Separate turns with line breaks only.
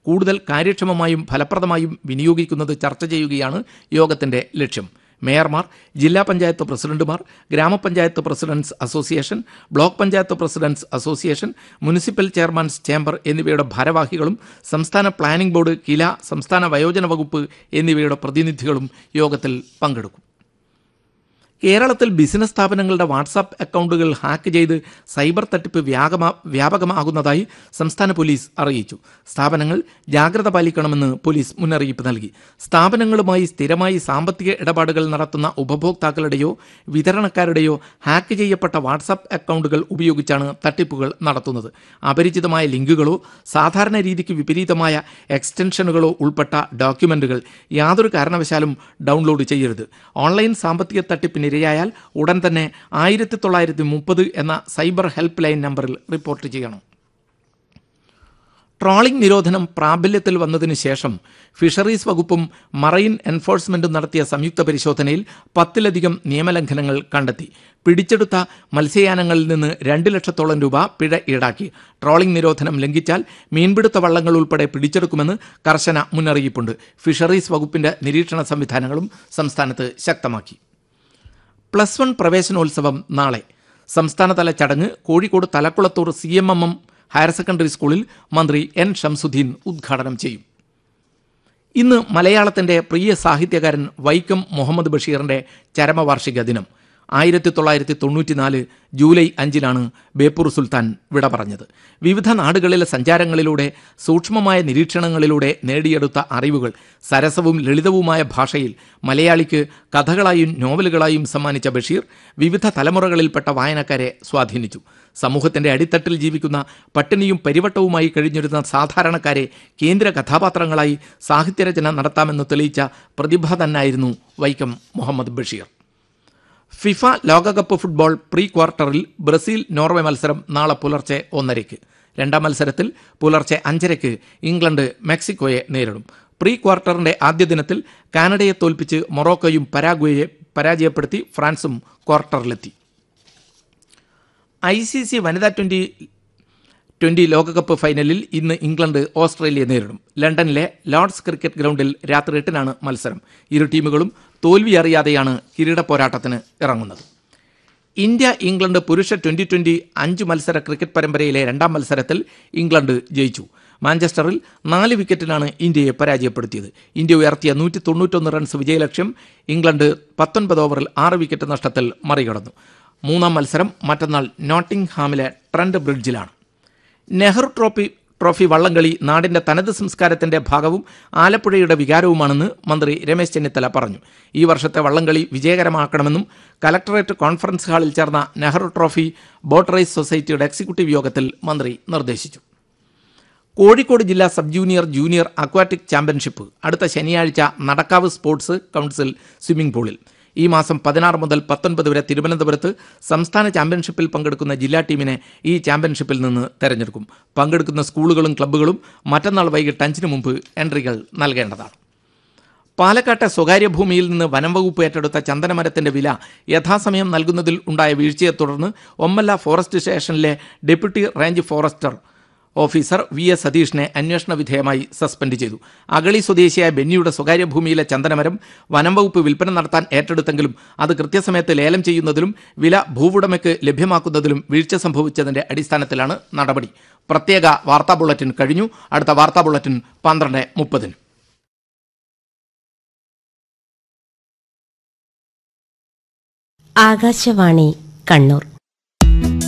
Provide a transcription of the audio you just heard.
കൂടുതൽ കാര്യക്ഷമമായും ഫലപ്രദമായും വിനിയോഗിക്കുന്നത് ചർച്ച ചെയ്യുകയാണ് യോഗത്തിന്റെ ലക്ഷ്യം മേയർമാർ ജില്ലാ പഞ്ചായത്ത് പ്രസിഡന്റുമാർ ഗ്രാമപഞ്ചായത്ത് presidents association block panchayat presidents association municipal chairmans chamber എന്നിവയുടെ ഭാരവാഹികളും സംസ്ഥാന പ്ലാനിംഗ് ബോർഡ് കില സംസ്ഥാന വയോജന വകുപ്പ് എന്നിവയുടെ പ്രതിനിധികളും യോഗത്തിൽ പങ്കെടുക്കും കേരളത്തിൽ ബിസിനസ് സ്ഥാപനങ്ങളുടെ വാട്സാപ്പ് അക്കൗണ്ടുകൾ ഹാക്ക് ചെയ്ത് സൈബർ തട്ടിപ്പ് വ്യാപകമാ വ്യാപകമാകുന്നതായി സംസ്ഥാന പോലീസ് അറിയിച്ചു സ്ഥാപനങ്ങൾ ജാഗ്രത പാലിക്കണമെന്ന് പോലീസ് മുന്നറിയിപ്പ് നൽകി സ്ഥാപനങ്ങളുമായി സ്ഥിരമായി സാമ്പത്തിക ഇടപാടുകൾ നടത്തുന്ന ഉപഭോക്താക്കളുടെയോ വിതരണക്കാരുടെയോ ഹാക്ക് ചെയ്യപ്പെട്ട വാട്സാപ്പ് അക്കൗണ്ടുകൾ ഉപയോഗിച്ചാണ് തട്ടിപ്പുകൾ നടത്തുന്നത് അപരിചിതമായ ലിങ്കുകളോ സാധാരണ രീതിക്ക് വിപരീതമായ എക്സ്റ്റൻഷനുകളോ ഉൾപ്പെട്ട ഡോക്യുമെന്റുകൾ യാതൊരു കാരണവശാലും ഡൗൺലോഡ് ചെയ്യരുത് ഓൺലൈൻ സാമ്പത്തിക തട്ടിപ്പിന് ഇരയായാൽ ഉടൻ തന്നെ ആയിരത്തി തൊള്ളായിരത്തി മുപ്പത് എന്ന സൈബർ ഹെൽപ്പ് ലൈൻ നമ്പറിൽ റിപ്പോർട്ട് ചെയ്യണം ട്രോളിംഗ് നിരോധനം പ്രാബല്യത്തിൽ വന്നതിന് ശേഷം ഫിഷറീസ് വകുപ്പും മറൈൻ എൻഫോഴ്സ്മെന്റും നടത്തിയ സംയുക്ത പരിശോധനയിൽ പത്തിലധികം നിയമലംഘനങ്ങൾ കണ്ടെത്തി പിടിച്ചെടുത്ത മത്സ്യയാനങ്ങളിൽ നിന്ന് രണ്ട് ലക്ഷത്തോളം രൂപ പിഴ ഈടാക്കി ട്രോളിംഗ് നിരോധനം ലംഘിച്ചാൽ മീൻപിടുത്ത വള്ളങ്ങൾ ഉൾപ്പെടെ പിടിച്ചെടുക്കുമെന്ന് കർശന മുന്നറിയിപ്പുണ്ട് ഫിഷറീസ് വകുപ്പിന്റെ നിരീക്ഷണ സംവിധാനങ്ങളും സംസ്ഥാനത്ത് ശക്തമാക്കി പ്ലസ് വൺ പ്രവേശനോത്സവം നാളെ സംസ്ഥാനതല ചടങ്ങ് Kozhikode Thalakkulathur C M M M higher secondary സ്കൂളിൽ മന്ത്രി എൻ ഷംസുദ്ദീൻ ഉദ്ഘാടനം ചെയ്യും ഇന്ന് മലയാളത്തിന്റെ പ്രിയ സാഹിത്യകാരൻ വൈക്കം മുഹമ്മദ് ബഷീറിന്റെ ചരമവാർഷിക ദിനം ആയിരത്തി തൊള്ളായിരത്തി തൊണ്ണൂറ്റിനാല് ജൂലൈ അഞ്ചിനാണ് ബേപ്പൂർ സുൽത്താൻ വിട പറഞ്ഞത് വിവിധ നാടുകളിലെ സഞ്ചാരങ്ങളിലൂടെ സൂക്ഷ്മമായ നിരീക്ഷണങ്ങളിലൂടെ നേടിയെടുത്ത അറിവുകൾ സരസവും ലളിതവുമായ ഭാഷയിൽ മലയാളിക്ക് കഥകളായും നോവലുകളായും സമ്മാനിച്ച ബഷീർ വിവിധ തലമുറകളിൽപ്പെട്ട വായനക്കാരെ സ്വാധീനിച്ചു സമൂഹത്തിന്റെ അടിത്തട്ടിൽ ജീവിക്കുന്ന പട്ടിണിയും പരിവട്ടവുമായി കഴിഞ്ഞിരുന്ന സാധാരണക്കാരെ കേന്ദ്ര കഥാപാത്രങ്ങളായി സാഹിത്യരചന നടത്താമെന്ന് തെളിയിച്ച പ്രതിഭ തന്നായിരുന്നു വൈക്കം മുഹമ്മദ് ബഷീർ ഫിഫ ലോകകപ്പ് ഫുട്ബോൾ പ്രീ ക്വാർട്ടറിൽ ബ്രസീൽ നോർവേ മത്സരം നാളെ പുലർച്ചെ ഒന്നരയ്ക്ക് രണ്ടാം മത്സരത്തിൽ പുലർച്ചെ അഞ്ചരയ്ക്ക് ഇംഗ്ലണ്ട് മെക്സിക്കോയെ നേരിടും പ്രീ ക്വാർട്ടറിന്റെ ആദ്യ ദിനത്തിൽ കാനഡയെ തോൽപ്പിച്ച് മൊറോക്കോയും പരാഗ്വേയെ പരാജയപ്പെടുത്തി ഫ്രാൻസും ക്വാർട്ടറിലെത്തി ഐ സി സി വനിതാ ട്വന്റി ട്വന്റി ലോകകപ്പ് ഫൈനലിൽ ഇന്ന് ഇംഗ്ലണ്ട് ഓസ്ട്രേലിയയെ നേരിടും ലണ്ടനിലെ ലോർഡ്സ് ക്രിക്കറ്റ് ഗ്രൗണ്ടിൽ രാത്രി എട്ടിനാണ് മത്സരം ഇരു ടീമുകളും തോൽവി അറിയാതെയാണ് കിരീട പോരാട്ടത്തിന് ഇറങ്ങുന്നത് ഇന്ത്യ ഇംഗ്ലണ്ട് പുരുഷ ട്വന്റി ട്വന്റി അഞ്ച് മത്സര ക്രിക്കറ്റ് പരമ്പരയിലെ രണ്ടാം മത്സരത്തിൽ ഇംഗ്ലണ്ട് ജയിച്ചു മാഞ്ചസ്റ്ററിൽ നാല് വിക്കറ്റിനാണ് ഇന്ത്യയെ പരാജയപ്പെടുത്തിയത് ഇന്ത്യ ഉയർത്തിയ നൂറ്റി തൊണ്ണൂറ്റൊന്ന് റൺസ് വിജയലക്ഷ്യം ഇംഗ്ലണ്ട് പത്തൊൻപത് ഓവറിൽ ആറ് വിക്കറ്റ് നഷ്ടത്തിൽ മറികടന്നു മൂന്നാം മത്സരം മറ്റന്നാൾ നോട്ടിംഗ്ഹാമിലെ ട്രെൻഡ് ബ്രിഡ്ജിലാണ് നെഹ്റു ട്രോഫി ട്രോഫി വള്ളംകളി നാടിന്റെ തനത് സംസ്കാരത്തിന്റെ ഭാഗവും ആലപ്പുഴയുടെ വികാരവുമാണെന്ന് മന്ത്രി രമേശ് ചെന്നിത്തല പറഞ്ഞു ഈ വർഷത്തെ വള്ളംകളി വിജയകരമാക്കണമെന്നും കലക്ടറേറ്റ് കോൺഫറൻസ് ഹാളിൽ ചേർന്ന നെഹ്റു ട്രോഫി ബോട്ട് റേസ് സൊസൈറ്റിയുടെ എക്സിക്യൂട്ടീവ് യോഗത്തിൽ മന്ത്രി നിർദ്ദേശിച്ചു കോഴിക്കോട് ജില്ലാ sub junior junior aquatic championship അടുത്ത ശനിയാഴ്ച നടക്കാവ് സ്പോർട്സ് കൗൺസിൽ സ്വിമ്മിംഗ് പൂളിൽ ഈ മാസം പതിനാറ് മുതൽ പത്തൊൻപത് വരെ തിരുവനന്തപുരത്ത് സംസ്ഥാന ചാമ്പ്യൻഷിപ്പിൽ പങ്കെടുക്കുന്ന ജില്ലാ ടീമിനെ ഈ ചാമ്പ്യൻഷിപ്പിൽ നിന്ന് തെരഞ്ഞെടുക്കും പങ്കെടുക്കുന്ന സ്കൂളുകളും ക്ലബ്ബുകളും മറ്റന്നാൾ വൈകിട്ട് അഞ്ചിന് മുമ്പ് എൻട്രികൾ നൽകേണ്ടതാണ് പാലക്കാട്ടെ സ്വകാര്യ ഭൂമിയിൽ നിന്ന് വനം വകുപ്പ് ഏറ്റെടുത്ത ചന്ദനമരത്തിന്റെ വില യഥാസമയം നൽകുന്നതിൽ ഉണ്ടായ വീഴ്ചയെ തുടർന്ന് ഒമ്മല്ല ഫോറസ്റ്റ് സ്റ്റേഷനിലെ deputy range forester officer V S സതീഷിനെ അന്വേഷണ വിധേയമായി സസ്പെൻഡ് ചെയ്തു അഗളി സ്വദേശിയായ ബെന്നിയുടെ സ്വകാര്യ ഭൂമിയിലെ ചന്ദനമരം വനം വകുപ്പ് വിൽപ്പന നടത്താൻ ഏറ്റെടുത്തെങ്കിലും അത് കൃത്യസമയത്ത് ലേലം ചെയ്യുന്നതിലും വില ഭൂവുടമയ്ക്ക് ലഭ്യമാക്കുന്നതിലും വീഴ്ച സംഭവിച്ചതിന്റെ അടിസ്ഥാനത്തിലാണ് നടപടി പ്രത്യേക വാർത്താ ബുള്ളറ്റിൻ കഴിഞ്ഞു അടുത്ത വാർത്താ ബുള്ളറ്റിൻ പന്ത്രണ്ട് മുപ്പതിന്
ആകാശവാണി കണ്ണൂർ